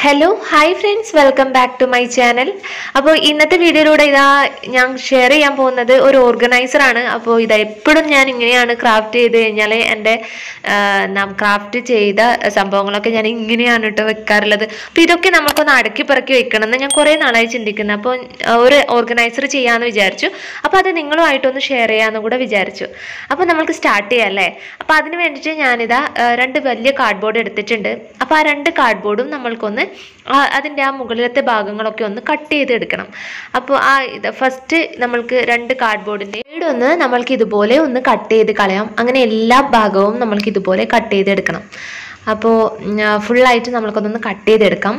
hello hi friends welcome back to my channel അപ്പോൾ ഇന്നത്തെ വീഡിയോയിലൂടെ ഇതാ ഞാൻ ഷെയർ ചെയ്യാൻ പോകുന്നത് ഒരു ഓർഗനൈസർ ആണ് അപ്പോൾ ഇതാ എപ്പോഴും ഞാൻ ഇങ്ങനെയാണ് ക്രാഫ്റ്റ് ചെയ്ത് കഴിഞ്ഞാൽ എൻ്റെ ക്രാഫ്റ്റ് ചെയ്ത സംഭവങ്ങളൊക്കെ ഞാൻ ഇങ്ങനെയാണ് കേട്ടോ വെക്കാറുള്ളത് അപ്പോൾ ഇതൊക്കെ നമുക്കൊന്ന് അടക്കി പറക്കി വെക്കണം എന്ന് ഞാൻ കുറേ നാളായി ചിന്തിക്കുന്നത് അപ്പോൾ ആ, ഒരു ഓർഗനൈസർ ചെയ്യാമെന്ന് വിചാരിച്ചു അപ്പോൾ അത് നിങ്ങളുമായിട്ടൊന്ന് ഷെയർ ചെയ്യാമെന്ന് കൂടെ വിചാരിച്ചു അപ്പോൾ നമുക്ക് സ്റ്റാർട്ട് ചെയ്യാം അല്ലേ അപ്പോൾ അതിന് വേണ്ടിയിട്ട് ഞാനിതാ ആ, രണ്ട് വലിയ കാർഡ്ബോർഡ് എടുത്തിട്ടുണ്ട് അപ്പോൾ ആ രണ്ട് കാർഡ്ബോർഡും നമ്മൾക്കൊന്ന് ആ അതിൻ്റെ ആ മുകളിലത്തെ ഭാഗങ്ങളൊക്കെ ഒന്ന് കട്ട് ചെയ്തെടുക്കണം അപ്പോൾ ആ ഇത് ഫസ്റ്റ് നമ്മൾക്ക് രണ്ട് കാർഡ്ബോർഡിൻ്റെ ഒന്ന് നമ്മൾക്ക് ഇതുപോലെ ഒന്ന് കട്ട് ചെയ്ത് കളയാം അങ്ങനെ എല്ലാ ഭാഗവും നമ്മൾക്ക് ഇതുപോലെ കട്ട് ചെയ്തെടുക്കണം അപ്പോൾ ഫുള്ളായിട്ട് നമ്മൾക്കൊന്നൊന്ന് കട്ട് ചെയ്തെടുക്കാം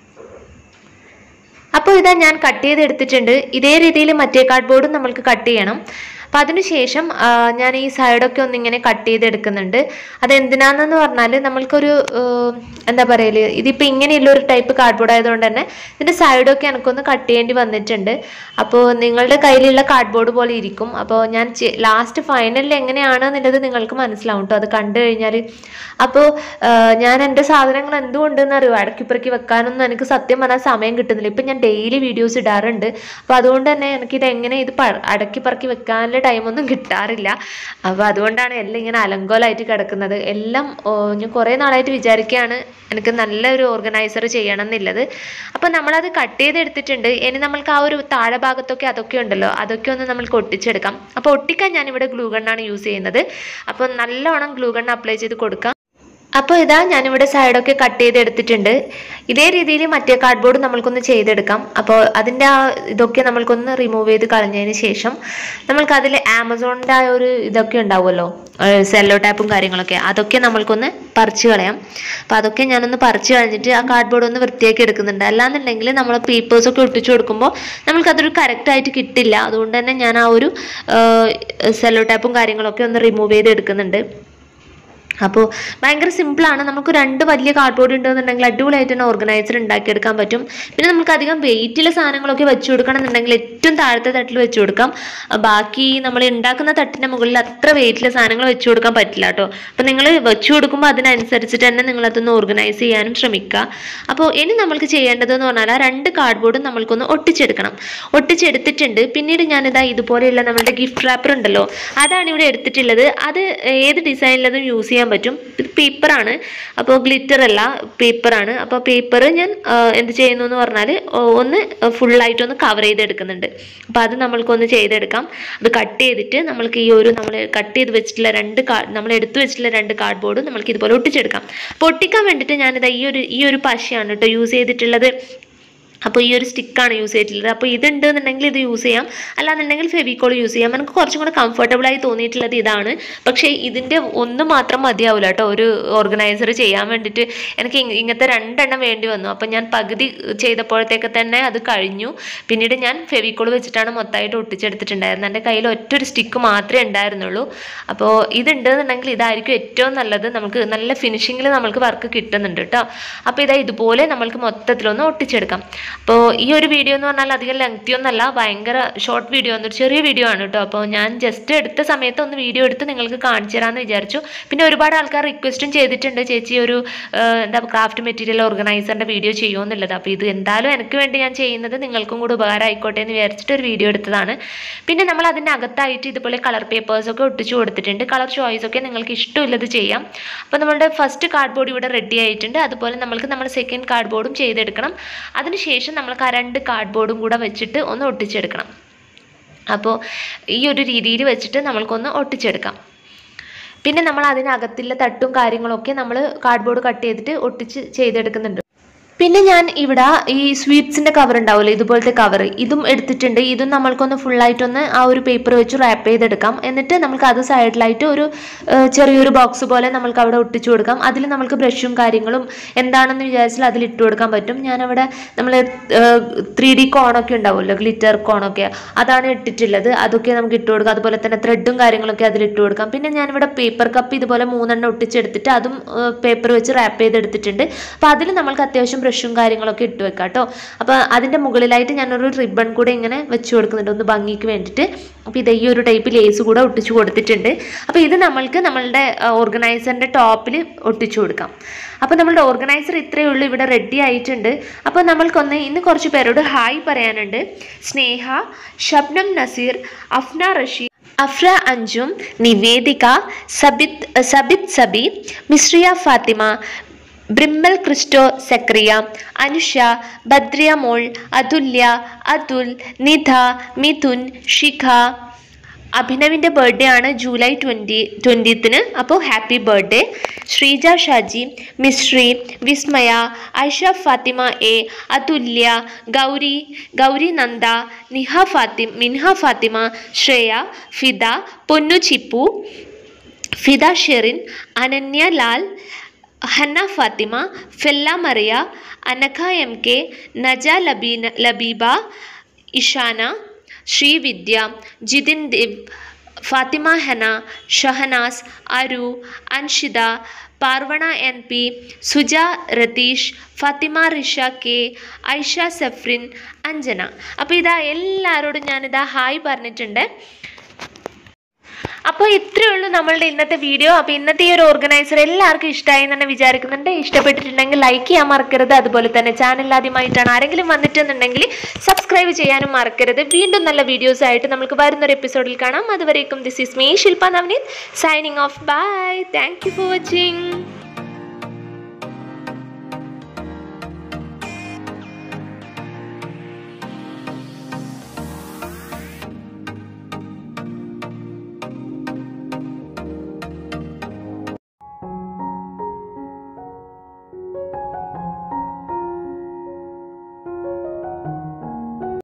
അപ്പോൾ ഇതാ ഞാൻ കട്ട് ചെയ്ത് എടുത്തിട്ടുണ്ട് ഇതേ രീതിയിൽ മറ്റേ കാർഡ്ബോർഡും നമ്മൾക്ക് കട്ട് ചെയ്യണം അപ്പം അതിനുശേഷം ആ, ഞാൻ ഈ സൈഡൊക്കെ ഒന്ന് ഇങ്ങനെ കട്ട് ചെയ്തെടുക്കുന്നുണ്ട് അതെന്തിനാണെന്ന് പറഞ്ഞാൽ നമ്മൾക്കൊരു ആ, എന്താ പറയല് ഇതിപ്പോൾ ഇങ്ങനെയുള്ള ഒരു ടൈപ്പ് കാർഡ്ബോർഡ് ആയതുകൊണ്ട് തന്നെ ഇതിൻ്റെ സൈഡൊക്കെ എനിക്കൊന്ന് കട്ട് ചെയ്യേണ്ടി വന്നിട്ടുണ്ട് അപ്പോൾ നിങ്ങളുടെ കയ്യിലുള്ള കാർഡ്ബോർഡ് പോലെ ഇരിക്കും അപ്പോൾ ഞാൻ ലാസ്റ്റ് ഫൈനലിൽ എങ്ങനെയാണ് എന്നുള്ളത് നിങ്ങൾക്ക് മനസ്സിലാവും കേട്ടോ അത് കണ്ടു കഴിഞ്ഞാൽ അപ്പോൾ ഞാൻ എൻ്റെ സാധനങ്ങൾ എന്തുകൊണ്ടെന്ന് അറിയുമോ അടക്കിപ്പറക്കി വെക്കാനൊന്നും എനിക്ക് സത്യം പറഞ്ഞാൽ സമയം കിട്ടുന്നില്ല ഇപ്പം ഞാൻ ഡെയിലി വീഡിയോസ് ഇടാറുണ്ട് അപ്പോൾ അതുകൊണ്ട് തന്നെ എനിക്കിത് എങ്ങനെ ഇത് പ- അടക്കി പറക്കി വെക്കാനുള്ള ടൈമൊന്നും കിട്ടാറില്ല അപ്പോൾ അതുകൊണ്ടാണ് എല്ലാം ഇങ്ങനെ അലങ്കോലമായിട്ട് കിടക്കുന്നത് എല്ലാം ഓ, ഞാൻ കുറേ നാളായിട്ട് വിചാരിക്കുകയാണ് എനിക്ക് നല്ലൊരു ഓർഗനൈസർ ചെയ്യണം എന്നുള്ളത് അപ്പോൾ നമ്മളത് കട്ട് ചെയ്തെടുത്തിട്ടുണ്ട് ഇനി നമ്മൾക്ക് ആ ഒരു താഴെ ഭാഗത്തൊക്കെ അതൊക്കെ ഉണ്ടല്ലോ അതൊക്കെ ഒന്ന് നമ്മൾക്ക് ഒട്ടിച്ചെടുക്കാം അപ്പോൾ ഒട്ടിക്കാൻ ഞാനിവിടെ ഗ്ലൂ ഗണ്ണാണ് യൂസ് ചെയ്യുന്നത് അപ്പോൾ നല്ലോണം ഗ്ലൂ ഗണ്ണ് അപ്ലൈ ചെയ്ത് കൊടുക്കാം അപ്പോൾ ഇതാ ഞാനിവിടെ സൈഡൊക്കെ കട്ട് ചെയ്ത് എടുത്തിട്ടുണ്ട് ഇതേ രീതിയിൽ മറ്റേ കാർഡ്ബോർഡ് നമ്മൾക്കൊന്ന് ചെയ്തെടുക്കാം അപ്പോൾ അതിൻ്റെ ആ ഇതൊക്കെ നമ്മൾക്കൊന്ന് റിമൂവ് ചെയ്ത് കളഞ്ഞതിന് ശേഷം നമ്മൾക്ക് അതിൽ ആമസോണിൻ്റെ ആ ഒരു ഇതൊക്കെ ഉണ്ടാവുമല്ലോ സെല്ലോ ടാപ്പും കാര്യങ്ങളൊക്കെ അതൊക്കെ നമ്മൾക്കൊന്ന് പറിച്ച് കളയാം അപ്പോൾ അതൊക്കെ ഞാനൊന്ന് പറിച്ച് കളഞ്ഞിട്ട് ആ കാർഡ്ബോർഡ് ഒന്ന് വൃത്തിയാക്കി എടുക്കുന്നുണ്ട് അല്ലാന്നുണ്ടെങ്കിൽ നമ്മൾ പേപ്പേഴ്സൊക്കെ ഒട്ടിച്ചു കൊടുക്കുമ്പോൾ നമ്മൾക്കതൊരു കറക്റ്റായിട്ട് കിട്ടില്ല അതുകൊണ്ട് തന്നെ ഞാൻ ആ ഒരു സെല്ലോ ടാപ്പും കാര്യങ്ങളൊക്കെ ഒന്ന് റിമൂവ് ചെയ്ത് എടുക്കുന്നുണ്ട് അപ്പോൾ ഭയങ്കര സിമ്പിളാണ് നമുക്ക് രണ്ട് വലിയ കാർഡ്ബോർഡ് ഉണ്ടെന്നുണ്ടെങ്കിൽ അടിപൊളിയായിട്ട് തന്നെ ഓർഗനൈസർ ഉണ്ടാക്കിയെടുക്കാൻ പറ്റും പിന്നെ നമുക്ക് അധികം വെയിറ്റുള്ള സാധനങ്ങളൊക്കെ വെച്ച് കൊടുക്കണം എന്നുണ്ടെങ്കിൽ ഏറ്റവും താഴത്തെ തട്ടിൽ വെച്ച് കൊടുക്കാം ആ, ബാക്കി നമ്മൾ ഉണ്ടാക്കുന്ന തട്ടിൻ്റെ മുകളിൽ അത്ര വെയിറ്റുള്ള സാധനങ്ങൾ വെച്ച് കൊടുക്കാൻ പറ്റില്ല കേട്ടോ അപ്പോൾ നിങ്ങൾ വെച്ച് കൊടുക്കുമ്പോൾ അതിനനുസരിച്ചിട്ട് തന്നെ നിങ്ങൾ അതൊന്ന് ഓർഗനൈസ് ചെയ്യാനും ശ്രമിക്കുക അപ്പോൾ ഇനി നമ്മൾക്ക് ചെയ്യേണ്ടതെന്ന് പറഞ്ഞാൽ ആ രണ്ട് കാർഡ്ബോർഡും നമ്മൾക്കൊന്ന് ഒട്ടിച്ചെടുക്കണം ഒട്ടിച്ചെടുത്തിട്ടുണ്ട് പിന്നീട് ഞാനിതാ ഇതുപോലെയുള്ള നമ്മുടെ ഗിഫ്റ്റ് റാപ്പർ ഉണ്ടല്ലോ അതാണ് ഇവിടെ എടുത്തിട്ടുള്ളത് അത് ഏത് ഡിസൈനിലതും യൂസ് ചെയ്യാൻ പറ്റും ഇത് പേപ്പറാണ് അപ്പോൾ ഗ്ലിറ്റർ അല്ല പേപ്പറാണ് അപ്പോൾ പേപ്പർ ഞാൻ ആ, എന്ത് ചെയ്യുന്നു എന്ന് പറഞ്ഞാൽ ഒന്ന് ഫുള്ളായിട്ടൊന്ന് കവർ ചെയ്തെടുക്കുന്നുണ്ട് അപ്പോൾ അത് നമ്മൾക്കൊന്ന് ചെയ്തെടുക്കാം അത് കട്ട് ചെയ്തിട്ട് നമ്മൾക്ക് ഈ ഒരു നമ്മൾ കട്ട് ചെയ്ത് വെച്ചിട്ടുള്ള രണ്ട് കാ നമ്മൾ എടുത്തു വെച്ചിട്ടുള്ള രണ്ട് കാർഡ്ബോർഡ് നമ്മൾക്ക് ഇതുപോലെ ഒട്ടിച്ചെടുക്കാം അപ്പോൾ ഒട്ടിക്കാൻ വേണ്ടിയിട്ട് ഞാനിതാ ഈ ഒരു ഈ ഒരു പശയാണ് കേട്ടോ യൂസ് ചെയ്തിട്ടുള്ളത് അപ്പോൾ ഈ ഒരു സ്റ്റിക്കാണ് യൂസ് ചെയ്തിട്ടുള്ളത് അപ്പോൾ ഇതുണ്ട് എന്നുണ്ടെങ്കിൽ ഇത് യൂസ് ചെയ്യാം അല്ലാന്നുണ്ടെങ്കിൽ ഫെവിക്കോൾ യൂസ് ചെയ്യാം എനിക്ക് കുറച്ചും കൂടെ comfortable ആയി തോന്നിയിട്ടുള്ളത് ഇതാണ് പക്ഷേ ഇതിൻ്റെ ഒന്ന് മാത്രം മതിയാവില്ല കേട്ടോ ഒരു ഓർഗനൈസർ ചെയ്യാൻ വേണ്ടിയിട്ട് എനിക്ക് ഇങ്ങ- ഇങ്ങനത്തെ രണ്ടെണ്ണം വേണ്ടി വന്നു അപ്പോൾ ഞാൻ പകുതി ചെയ്തപ്പോഴത്തേക്ക് തന്നെ അത് കഴിഞ്ഞു പിന്നീട് ഞാൻ ഫെവിക്കോൾ വെച്ചിട്ടാണ് മൊത്തമായിട്ട് ഒട്ടിച്ചെടുത്തിട്ടുണ്ടായിരുന്നത് എൻ്റെ കയ്യിൽ ഒറ്റൊരു സ്റ്റിക്ക് മാത്രമേ ഉണ്ടായിരുന്നുള്ളൂ അപ്പോൾ ഇതുണ്ട് എന്നുണ്ടെങ്കിൽ ഇതായിരിക്കും ഏറ്റവും നല്ലത് നമുക്ക് നല്ല ഫിനിഷിങ്ങിൽ നമുക്ക് വർക്ക് കിട്ടുന്നുണ്ട് കേട്ടോ അപ്പോൾ ഇതാ ഇതുപോലെ നമ്മൾക്ക് മൊത്തത്തിലൊന്ന് ഒട്ടിച്ചെടുക്കാം അപ്പോൾ ഈ ഒരു വീഡിയോ എന്ന് പറഞ്ഞാൽ അധികം ലെങ്തി ഒന്നല്ല ഭയങ്കര ഷോർട്ട് വീഡിയോ ആണ് ഒരു ചെറിയ വീഡിയോ ആണ് കേട്ടോ അപ്പോൾ ഞാൻ ജസ്റ്റ് എടുത്ത സമയത്ത് ഒന്ന് വീഡിയോ എടുത്ത് നിങ്ങൾക്ക് കാണിച്ചു തരാമെന്ന് വിചാരിച്ചു പിന്നെ ഒരുപാട് ആൾക്കാർ റിക്വസ്റ്റും ചെയ്തിട്ടുണ്ട് ചേച്ചി ഒരു ആ, എന്താ ക്രാഫ്റ്റ് മെറ്റീരിയൽ ഓർഗനൈസറിൻ്റെ വീഡിയോ ചെയ്യുമോ എന്നുള്ളത് അപ്പോൾ ഇത് എന്തായാലും എനിക്ക് വേണ്ടി ഞാൻ ചെയ്യുന്നത് നിങ്ങൾക്കും കൂടി ഉപകാരം ആയിക്കോട്ടെ എന്ന് വിചാരിച്ചിട്ട് ഒരു വീഡിയോ എടുത്തതാണ് പിന്നെ നമ്മൾ അതിൻ്റെ അകത്തായിട്ട് ഇതുപോലെ കളർ പേപ്പേഴ്സൊക്കെ ഒട്ടിച്ചു കൊടുത്തിട്ടുണ്ട് കളർ ചോയ്സ് ഒക്കെ നിങ്ങൾക്ക് ഇഷ്ടമുള്ളത് ചെയ്യാം അപ്പോൾ നമ്മളുടെ ഫസ്റ്റ് കാർഡ്ബോർഡ് ഇവിടെ റെഡി ആയിട്ടുണ്ട് അതുപോലെ നമ്മൾക്ക് നമ്മൾ സെക്കൻഡ് കാർഡ്ബോർഡും ചെയ്തെടുക്കണം അതിനുശേഷം നമ്മൾക്ക് ആ രണ്ട് കാർഡ്ബോർഡും കൂടെ വെച്ചിട്ട് ഒന്ന് ഒട്ടിച്ചെടുക്കണം അപ്പോൾ ഈ ഒരു രീതിയിൽ വെച്ചിട്ട് നമ്മൾക്കൊന്ന് ഒട്ടിച്ചെടുക്കാം പിന്നെ നമ്മൾ അതിനകത്തുള്ള തട്ടും കാര്യങ്ങളൊക്കെ നമ്മൾ കാർഡ്ബോർഡ് കട്ട് ചെയ്തിട്ട് ഒട്ടിച്ച് ചെയ്തെടുക്കുന്നുണ്ട് പിന്നെ ഞാൻ ഇവിടെ ഈ സ്വീറ്റ്സിന്റെ കവർ ഉണ്ടാവില്ലേ ഇതുപോലത്തെ കവർ ഇതും എടുത്തിട്ടുണ്ട് ഇതും നമ്മൾക്കൊന്ന് ഫുള്ളായിട്ടൊന്ന് ആ ഒരു പേപ്പർ വെച്ച് റാപ്പ് ചെയ്തെടുക്കാം എന്നിട്ട് നമുക്ക് അത് സൈഡിലായിട്ട് ഒരു ആ, ചെറിയൊരു ബോക്സ് പോലെ നമ്മൾക്ക് അവിടെ ഒട്ടിച്ചു കൊടുക്കാം അതിൽ നമുക്ക് ബ്രഷും കാര്യങ്ങളും എന്താണെന്ന് വിചാരിച്ചാൽ അതിൽ ഇട്ട് കൊടുക്കാൻ പറ്റും ഞാനവിടെ നമ്മൾ ത്രീ ഡി കോണൊക്കെ ഉണ്ടാവുമല്ലോ ഗ്ലിറ്റർ കോണൊക്കെ അതാണ് ഇട്ടിട്ടുള്ളത് അതൊക്കെ നമുക്ക് ഇട്ട് കൊടുക്കാം അതുപോലെ തന്നെ ത്രെഡും കാര്യങ്ങളൊക്കെ അതിൽ ഇട്ട് കൊടുക്കാം പിന്നെ ഞാനിവിടെ പേപ്പർ കപ്പ് ഇതുപോലെ മൂന്നെണ്ണം ഒട്ടിച്ചെടുത്തിട്ട് അതും പേപ്പർ വെച്ച് റാപ്പ് ചെയ്തെടുത്തിട്ടുണ്ട് അപ്പോൾ അതിൽ നമ്മൾക്ക് അത്യാവശ്യം ബ്രഷും കാര്യങ്ങളൊക്കെ ഇട്ട് വെക്കാം കേട്ടോ അപ്പോൾ അതിൻ്റെ മുകളിലായിട്ട് ഞാനൊരു റിബൺ കൂടെ ഇങ്ങനെ വെച്ച് കൊടുക്കുന്നുണ്ട് ഒന്ന് ഭംഗിക്ക് വേണ്ടിയിട്ട് അപ്പോൾ ഇത് ഈ ഒരു ടൈപ്പ് ലേസ് കൂടെ ഒട്ടിച്ചു കൊടുത്തിട്ടുണ്ട് അപ്പോൾ ഇത് നമ്മൾക്ക് നമ്മളുടെ ഓർഗനൈസറിൻ്റെ ടോപ്പിൽ ഒട്ടിച്ചു കൊടുക്കാം അപ്പോൾ നമ്മളുടെ ഓർഗനൈസർ ഇത്രയേ ഉള്ളൂ ഇവിടെ റെഡി ആയിട്ടുണ്ട് അപ്പോൾ നമ്മൾക്കൊന്ന് ഇന്ന് കുറച്ച് പേരോട് ഹായ് പറയാനുണ്ട് സ്നേഹ ഷബ്നം നസീർ അഫ്ന റഷീദ് അഫ്ര അഞ്ജും നിവേദിക സബിത് സബിത് സബി മിശ്രിയ ഫാത്തിമ ബ്രിമ്മൽ ക്രിസ്റ്റോ സക്രിയ അനുഷ ബദ്രിയ മോൾ അതുല്യ അതുൽ നിധ മിഥുൻ ശിഖ അഭിനവിൻ്റെ ബർത്ത്ഡേ ആണ് ജൂലൈ ട്വൻറ്റി ട്വൻറ്റീത്തിന് അപ്പോൾ happy birthday Sreeja Shaji Mishri Vismaya Aisha Fathima A Athulya Gauri Gauri Nanda Niha Fathima Minha Fathima Shreya Fida Ponnu Chippu Fida Sherin Ananya Lal Hanna Fathima Fella Mariya Anagha M K Naja Labeena ലബീബ Ishana Sreevidya Jithin Dev Fathima Hana Shahanas Aru Anshitha Parvana N P Suja Ratheesh Fathima Risha K Aisha Safrin Anjana അപ്പോൾ ഇതാ എല്ലാവരോടും ഞാനിതാ ഹായ് പറഞ്ഞിട്ടുണ്ട് അപ്പോൾ ഇത്രയേ ഉള്ളൂ നമ്മളുടെ ഇന്നത്തെ വീഡിയോ അപ്പോൾ ഇന്നത്തെ ഈ ഒരു ഓർഗനൈസർ എല്ലാവർക്കും ഇഷ്ടമായി എന്ന് തന്നെ വിചാരിക്കുന്നുണ്ട് ഇഷ്ടപ്പെട്ടിട്ടുണ്ടെങ്കിൽ ലൈക്ക് ചെയ്യാൻ മറക്കരുത് അതുപോലെ തന്നെ ചാനൽ ആദ്യമായിട്ടാണ് ആരെങ്കിലും വന്നിട്ടുണ്ടെങ്കിൽ സബ്സ്ക്രൈബ് ചെയ്യാനും മറക്കരുത് വീണ്ടും നല്ല വീഡിയോസ് ആയിട്ട് നമുക്ക് വരുന്നൊരു എപ്പിസോഡിൽ കാണാം അതുവരേക്കും this is me Shilpa Navneeth signing off bye thank you for watching